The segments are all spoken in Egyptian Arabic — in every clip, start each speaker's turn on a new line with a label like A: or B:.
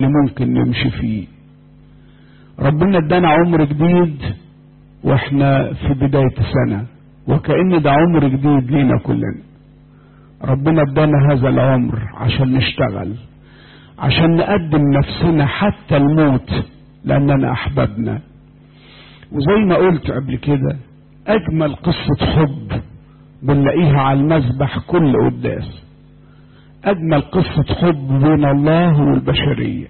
A: اللي ممكن نمشي فيه ربنا ادانا عمر جديد واحنا في بداية السنة وكأن ده عمر جديد لينا كلنا ربنا ادانا هذا العمر عشان نشتغل عشان نقدم نفسنا حتى الموت لأننا أحببنا وزي ما قلت قبل كده أجمل قصة حب بنلاقيها على المذبح كل قداس أجمل قصة حب بين الله والبشرية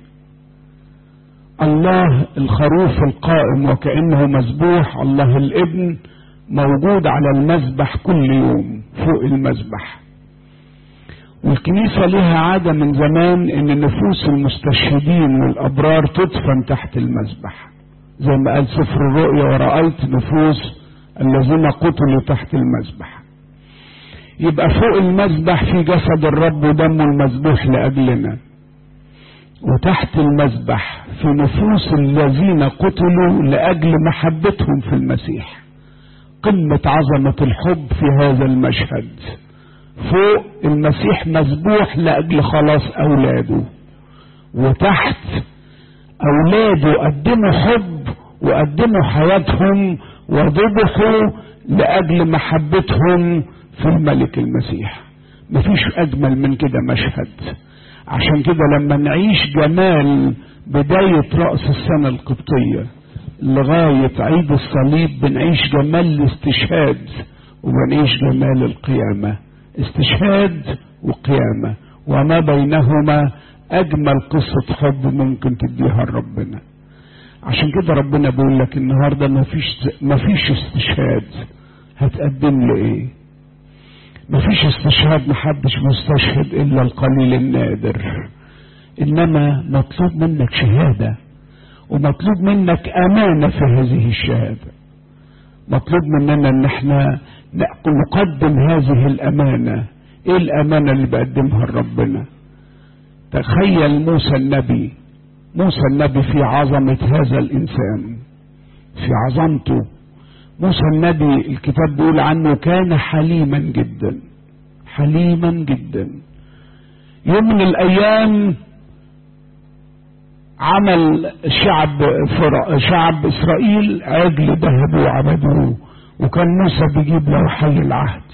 A: الله الخروف القائم وكأنه مذبوح الله الابن موجود على المذبح كل يوم فوق المذبح والكنيسة لها عادة من زمان ان نفوس المستشهدين والابرار تدفن تحت المذبح زي ما قال سفر الرؤيا ورأيت نفوس الذين قتلوا تحت المذبح يبقى فوق المذبح في جسد الرب ودمه المذبوح لأجلنا وتحت المذبح في نفوس الذين قتلوا لأجل محبتهم في المسيح قمة عظمة الحب في هذا المشهد فوق المسيح مذبوح لأجل خلاص أولاده وتحت أولاده قدموا حب وقدموا حياتهم وذبحوا لأجل محبتهم في الملك المسيح مفيش أجمل من كده مشهد عشان كده لما نعيش جمال بداية رأس السنة القبطية لغاية عيد الصليب بنعيش جمال الاستشهاد وبنعيش جمال القيامة استشهاد وقيامة وما بينهما أجمل قصة حب ممكن تديها لربنا عشان كده ربنا بيقول لك النهارده مفيش مفيش استشهاد هتقدم له ايه؟ مفيش استشهاد محدش مستشهد الا القليل النادر انما مطلوب منك شهاده ومطلوب منك امانه في هذه الشهاده مطلوب مننا ان احنا نقدم هذه الامانه ايه الامانه اللي بقدمها لربنا تخيل موسى النبي موسى النبي في عظمه هذا الانسان في عظمته موسى النبي الكتاب بيقول عنه كان حليما جدا حليما جدا يوم من الايام عمل شعب فرع شعب اسرائيل عجل ذهب وعبدوه وكان موسى بيجيب له حي العهد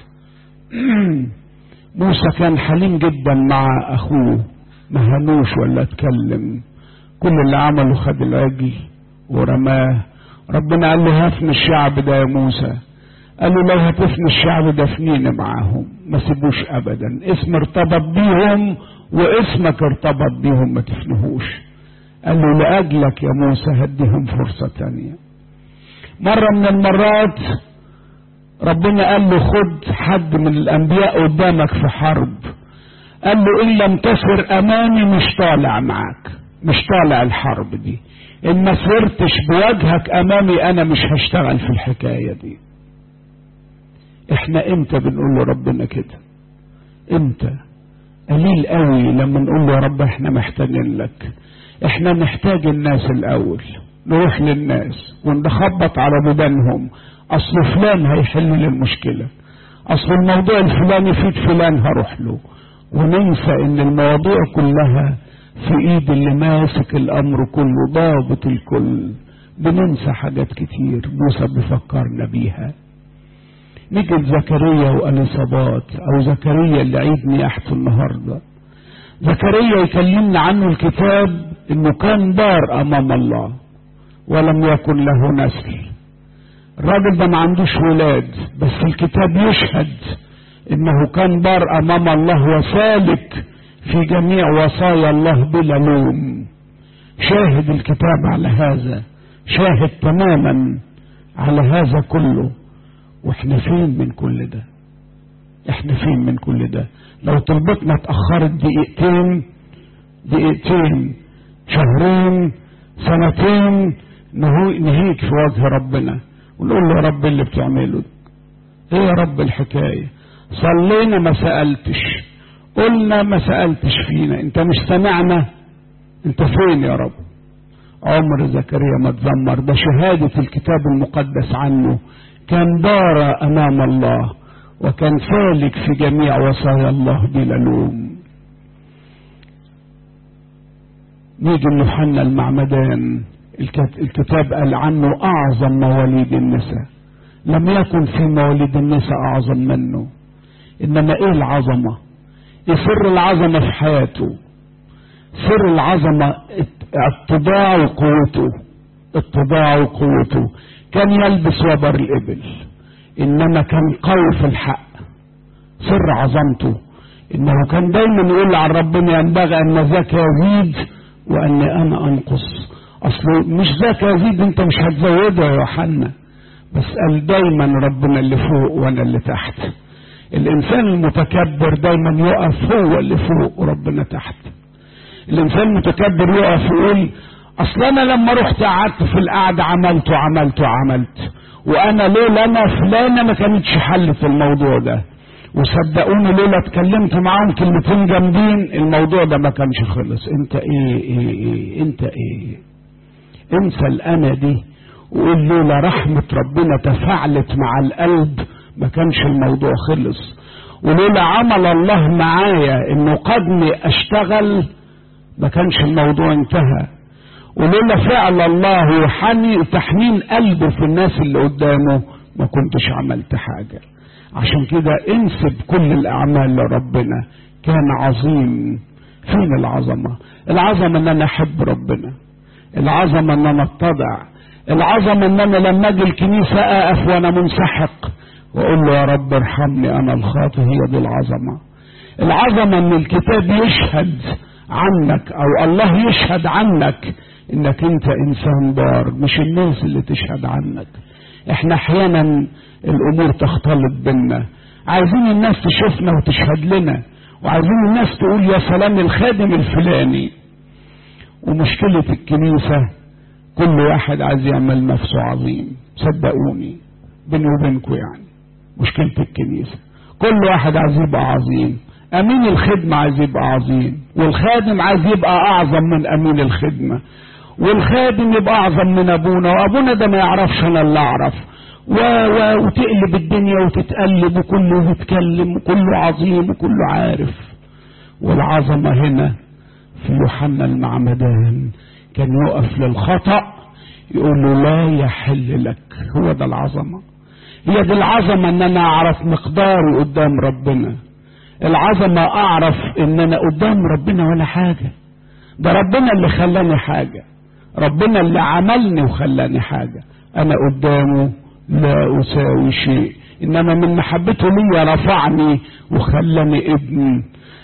A: موسى كان حليم جدا مع اخوه ما هنوش ولا اتكلم كل اللي عمله خد العجل ورماه ربنا قال له هفن الشعب ده يا موسى قال له لو هتفني الشعب ده فنين معاهم ما سيبوش ابدا اسم ارتبط بيهم واسمك ارتبط بيهم ما تفنهوش قال له لاجلك يا موسى هديهم فرصه تانية مره من المرات ربنا قال له خد حد من الانبياء قدامك في حرب قال له ان لم تسر امامي مش طالع معاك مش طالع الحرب دي ان ما سرتش بوجهك امامي انا مش هشتغل في الحكايه دي احنا امتى بنقول له ربنا كده امتى قليل قوي لما نقول له يا رب احنا محتاجين لك احنا نحتاج الناس الاول نروح للناس ونخبط على بيبانهم اصل فلان هيحل لي المشكله اصل الموضوع الفلاني يفيد فلان هروح له وننسى ان المواضيع كلها في ايد اللي ماسك الامر كله ضابط الكل بننسى حاجات كتير موسى بيفكرنا بيها نيجي لزكريا واليصابات او زكريا اللي عيد نياحته النهارده زكريا يكلمنا عنه الكتاب انه كان بار امام الله ولم يكن له نسل الراجل ده ما عندوش ولاد بس الكتاب يشهد انه كان بار امام الله وسالك في جميع وصايا الله بلا لوم شاهد الكتاب على هذا شاهد تماما على هذا كله واحنا فين من كل ده احنا فين من كل ده لو طلبتنا اتأخرت دقيقتين دقيقتين شهرين سنتين نهيك في وجه ربنا ونقول له يا رب اللي بتعمله ايه يا رب الحكاية صلينا ما سألتش قلنا ما سألتش فينا انت مش سمعنا انت فين يا رب عمر زكريا ما تذمر ده شهادة الكتاب المقدس عنه كان بار امام الله وكان سالك في جميع وصايا الله بلا لوم نيجي ليوحنا المعمدان الكتاب قال عنه اعظم مواليد النساء لم يكن في مواليد النساء اعظم منه انما ايه العظمه ايه سر العظمه في حياته سر العظمه اتضاع وقوته اتضاع وقوته كان يلبس وبر الابل انما كان قوي في الحق سر عظمته انه كان دايما يقول عن ربنا ينبغي ان ذاك يزيد وان انا انقص اصل مش ذاك يزيد انت مش هتزوده يا يوحنا بس قال دايما ربنا اللي فوق وانا اللي تحت الانسان المتكبر دايما يقف هو اللي فوق وربنا تحت الانسان المتكبر يقف يقول اصل انا لما رحت قعدت في القعده عملت وعملت وعملت وانا لولا انا فلانه ما كانتش حلت الموضوع ده وصدقوني لولا اتكلمت معاهم كلمتين جامدين الموضوع ده ما كانش خلص انت ايه ايه ايه انت ايه انسى الانا دي وقول لولا رحمة ربنا تفاعلت مع القلب ما كانش الموضوع خلص ولولا عمل الله معايا انه قدني اشتغل ما كانش الموضوع انتهى ولولا فعل الله وحني تحنين قلبه في الناس اللي قدامه ما كنتش عملت حاجة عشان كده انسب كل الاعمال لربنا كان عظيم فين العظمة العظمة ان انا احب ربنا العظمة ان انا اتضع العظمة ان انا لما اجي الكنيسة اقف وانا منسحق واقول له يا رب ارحمني انا الخاطئ هي دي العظمة العظمة ان الكتاب يشهد عنك او الله يشهد عنك انك انت انسان بار مش الناس اللي تشهد عنك احنا احيانا الامور تختلط بينا عايزين الناس تشوفنا وتشهد لنا وعايزين الناس تقول يا سلام الخادم الفلاني ومشكلة الكنيسة كل واحد عايز يعمل نفسه عظيم صدقوني بيني وبينكم يعني مشكلة الكنيسة كل واحد عايز يبقى عظيم امين الخدمة عايز يبقى عظيم والخادم عايز يبقى اعظم من امين الخدمة والخادم يبقى اعظم من ابونا وابونا ده ما يعرفش انا اللي اعرف و... و... وتقلب الدنيا وتتقلب وكله يتكلم وكله عظيم وكله عارف والعظمة هنا في يوحنا المعمدان كان يقف للخطأ يقول له لا يحل لك هو ده العظمة هي دي العظمة ان انا اعرف مقداري قدام ربنا العظمة اعرف ان انا قدام ربنا ولا حاجة ده ربنا اللي خلاني حاجة ربنا اللي عملني وخلاني حاجة انا قدامه لا اساوي شيء انما من محبته لي رفعني وخلاني ابن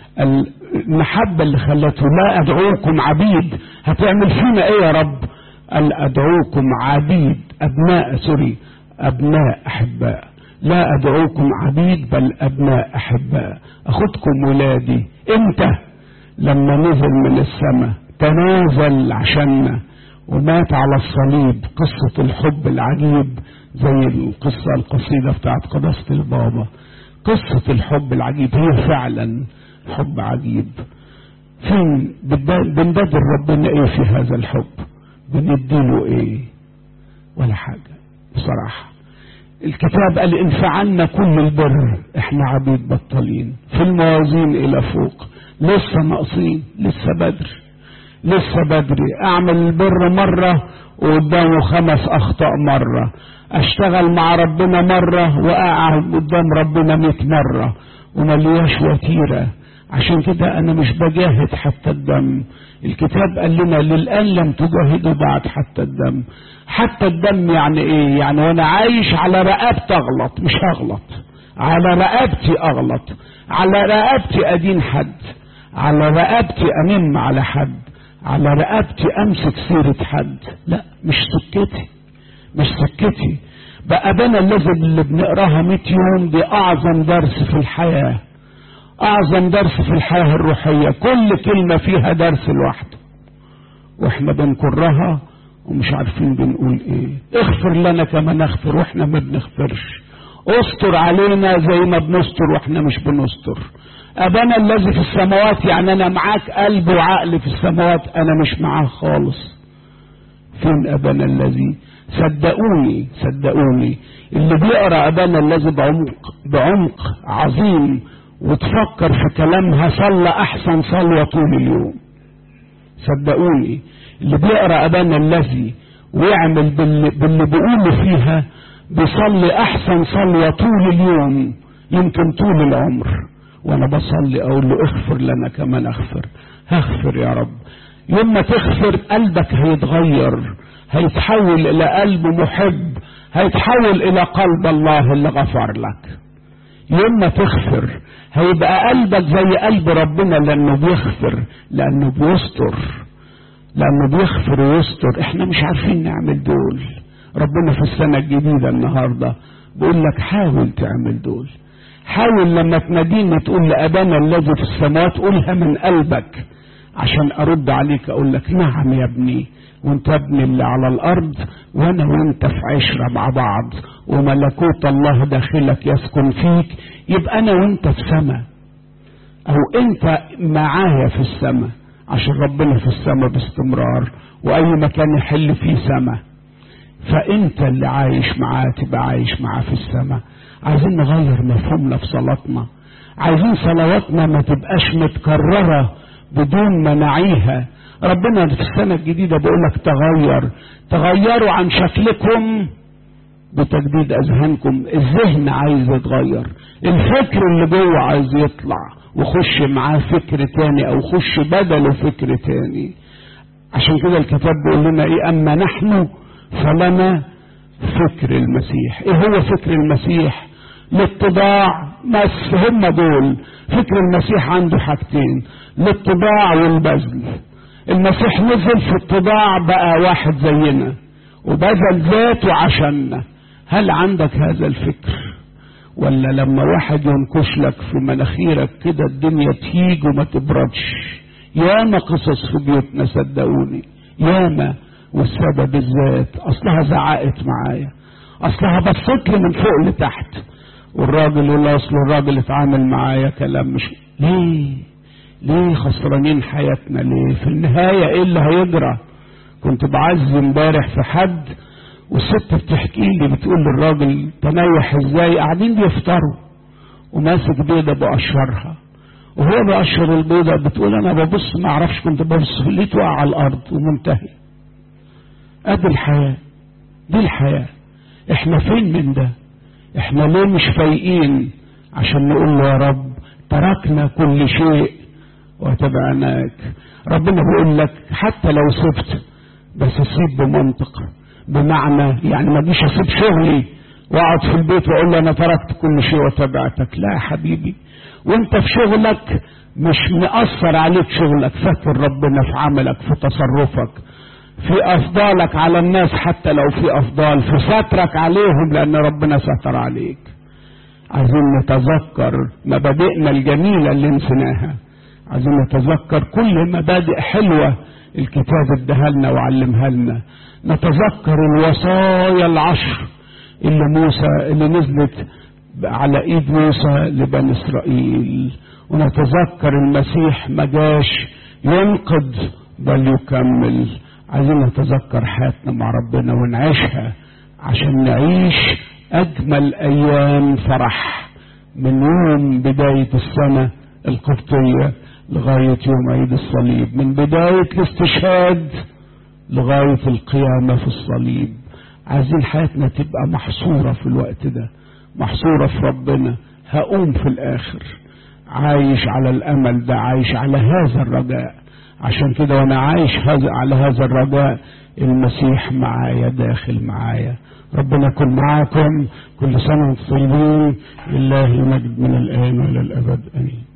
A: المحبة اللي خلته لا ادعوكم عبيد هتعمل فينا ايه يا رب قال ادعوكم عبيد ابناء سوري ابناء احباء لا ادعوكم عبيد بل ابناء احباء اخدكم ولادي امتى لما نزل من السماء تنازل عشاننا ومات على الصليب قصة الحب العجيب زي القصة القصيدة بتاعت قداسة البابا قصة الحب العجيب هي فعلا حب عجيب فين بنبادر ربنا ايه في هذا الحب بنديله ايه ولا حاجة بصراحة الكتاب قال ان فعلنا كل البر احنا عبيد بطالين في الموازين الى فوق لسه ناقصين لسه بدري لسه بدري اعمل البر مرة وقدامه خمس اخطاء مرة اشتغل مع ربنا مرة واقع قدام ربنا مئة مرة وملياش وتيرة عشان كده انا مش بجاهد حتى الدم الكتاب قال لنا للان لم تجاهدوا بعد حتى الدم حتى الدم يعني ايه يعني وانا عايش على رقبتي اغلط مش هغلط على رقبتي اغلط على رقبتي ادين حد على رقبتي انم على حد على رقبتي امسك سيرة حد لا مش سكتي مش سكتي بقى بنا الذي اللي بنقراها 100 يوم دي اعظم درس في الحياه اعظم درس في الحياة الروحية كل كلمة فيها درس لوحده واحنا بنكرها ومش عارفين بنقول ايه اغفر لنا كما نغفر واحنا ما بنغفرش استر علينا زي ما بنستر واحنا مش بنستر ابانا الذي في السماوات يعني انا معاك قلب وعقل في السماوات انا مش معاه خالص فين ابانا الذي صدقوني صدقوني اللي بيقرا ابانا الذي بعمق بعمق عظيم وتفكر في كلامها صلى احسن صلوة طول اليوم صدقوني اللي بيقرا ابانا الذي ويعمل باللي, باللي بيقوله فيها بيصلي احسن صلوه طول اليوم يمكن طول العمر وانا بصلي اقول له اغفر لنا كمان اغفر هغفر يا رب يوم ما تغفر قلبك هيتغير هيتحول الى قلب محب هيتحول الى قلب الله اللي غفر لك يوم ما تغفر هيبقى قلبك زي قلب ربنا لانه بيغفر لانه بيستر لانه بيغفر ويستر احنا مش عارفين نعمل دول ربنا في السنة الجديدة النهاردة بيقول لك حاول تعمل دول حاول لما تناديني تقول لأبانا الذي في السماوات قولها من قلبك عشان أرد عليك أقول لك نعم يا ابني وانت ابني اللي على الأرض وأنا وانت في عشرة مع بعض وملكوت الله داخلك يسكن فيك يبقى أنا وانت في سما أو انت معايا في السما عشان ربنا في السما باستمرار وأي مكان يحل فيه سما فانت اللي عايش معاه تبقى عايش معاه في السماء عايزين نغير مفهومنا في صلاتنا عايزين صلواتنا ما تبقاش متكررة بدون ما نعيها ربنا في السنة الجديدة بيقول لك تغير تغيروا عن شكلكم بتجديد اذهانكم الذهن عايز يتغير الفكر اللي جوه عايز يطلع وخش معاه فكر تاني او خش بدله فكر تاني عشان كده الكتاب بيقول لنا ايه اما نحن فلنا فكر المسيح ايه هو فكر المسيح الاتباع بس هم دول فكر المسيح عنده حاجتين الاتباع والبذل المسيح نزل في الطباع بقى واحد زينا وبذل ذاته عشاننا هل عندك هذا الفكر ولا لما واحد ينكش لك في مناخيرك كده الدنيا تهيج وما تبردش ياما قصص في بيوتنا صدقوني ياما والسبب الذات اصلها زعقت معايا اصلها بصت لي من فوق لتحت والراجل يقول اصل الراجل اتعامل معايا كلام مش ليه ليه خسرانين حياتنا ليه في النهاية ايه اللي هيجرى كنت بعزي امبارح في حد والست بتحكي لي بتقول للراجل تنوح ازاي قاعدين بيفطروا وماسك بيضة بقشرها وهو بقشر البيضة بتقول انا ببص ما اعرفش كنت ببص لقيت وقع على الارض ومنتهي ادي الحياة دي الحياة احنا فين من ده احنا ليه مش فايقين عشان نقول له يا رب تركنا كل شيء وتبعناك ربنا بيقول لك حتى لو سبت بس سيب بمنطق بمعنى يعني ما جيش اسيب شغلي واقعد في البيت واقول له انا تركت كل شيء وتبعتك لا يا حبيبي وانت في شغلك مش مأثر عليك شغلك فاكر ربنا في عملك في تصرفك في افضالك على الناس حتى لو في افضال في سترك عليهم لان ربنا ستر عليك عايزين نتذكر مبادئنا الجميله اللي نسيناها عايزين نتذكر كل مبادئ حلوه الكتاب اداها لنا وعلمها لنا نتذكر الوصايا العشر اللي موسى اللي نزلت على ايد موسى لبني اسرائيل ونتذكر المسيح ما جاش ينقض بل يكمل عايزين نتذكر حياتنا مع ربنا ونعيشها عشان نعيش اجمل ايام فرح من يوم بداية السنة القبطية لغاية يوم عيد الصليب من بداية الاستشهاد لغاية القيامة في الصليب عايزين حياتنا تبقى محصورة في الوقت ده محصورة في ربنا هقوم في الاخر عايش على الامل ده عايش على هذا الرجاء عشان كده وانا عايش هذا على هذا الرجاء المسيح معايا داخل معايا ربنا يكون معاكم كل سنة وانتم طيبين لله المجد من الآن وإلى الأبد آمين